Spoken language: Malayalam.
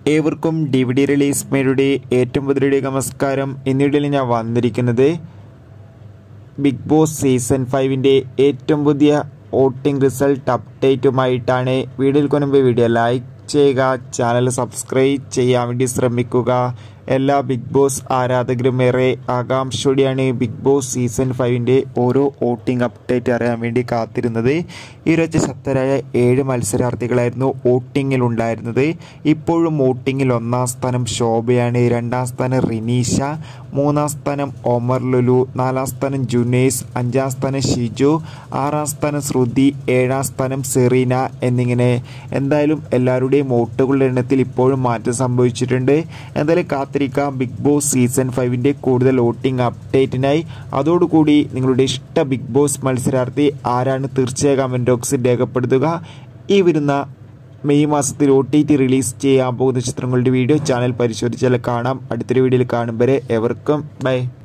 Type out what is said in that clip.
ഏവർക്കും ഡി വി ഡി റിലീസ് മേരുടെ ഏറ്റവും പുതിയ നമസ്കാരം എന്നിടയിൽ ഞാൻ വന്നിരിക്കുന്നത് ബിഗ് ബോസ് സീസൺ ഫൈവിൻ്റെ ഏറ്റവും പുതിയ വോട്ടിംഗ് റിസൾട്ട് അപ്ഡേറ്റുമായിട്ടാണ് വീഡിയോയിൽ കൊണ്ടുമ്പോൾ വീഡിയോ ലൈക്ക് ചെയ്യുക ചാനൽ സബ്സ്ക്രൈബ് ചെയ്യാൻ വേണ്ടി ശ്രമിക്കുക എല്ലാ ബിഗ് ബോസ് ആരാധകരും ഏറെ ആകാംക്ഷയോടെയാണ് ബിഗ് ബോസ് സീസൺ ഫൈവിൻ്റെ ഓരോ വോട്ടിംഗ് അപ്ഡേറ്റ് അറിയാൻ വേണ്ടി കാത്തിരുന്നത് ഈ ഒരൊറ്റ ശക്തരായ ഏഴ് മത്സരാർത്ഥികളായിരുന്നു വോട്ടിങ്ങിൽ ഉണ്ടായിരുന്നത് ഇപ്പോഴും വോട്ടിങ്ങിൽ ഒന്നാം സ്ഥാനം ശോഭയാണ് രണ്ടാം സ്ഥാനം റിനീഷ മൂന്നാം സ്ഥാനം ഒമർ ലുലു നാലാം സ്ഥാനം ജുനേസ് അഞ്ചാം സ്ഥാനം ഷിജു ആറാം സ്ഥാനം ശ്രുതി ഏഴാം സ്ഥാനം സെറീന എന്നിങ്ങനെ എന്തായാലും എല്ലാവരുടെയും വോട്ടുകളുടെ എണ്ണത്തിൽ ഇപ്പോഴും മാറ്റം സംഭവിച്ചിട്ടുണ്ട് എന്തായാലും കാത്തിരിക്കാം ബിഗ് ബോസ് സീസൺ ഫൈവിൻ്റെ കൂടുതൽ വോട്ടിംഗ് അപ്ഡേറ്റിനായി അതോടുകൂടി നിങ്ങളുടെ ഇഷ്ട ബിഗ് ബോസ് മത്സരാർത്ഥി ആരാണ് തീർച്ചയായും കമൻറ്റ് ബോക്സിൽ രേഖപ്പെടുത്തുക ഈ വരുന്ന മെയ് മാസത്തിൽ ഒ ടി ടി റിലീസ് ചെയ്യാൻ പോകുന്ന ചിത്രങ്ങളുടെ വീഡിയോ ചാനൽ പരിശോധിച്ചാൽ കാണാം അടുത്തൊരു വീഡിയോയിൽ കാണും വരെ എവർക്കും ബൈ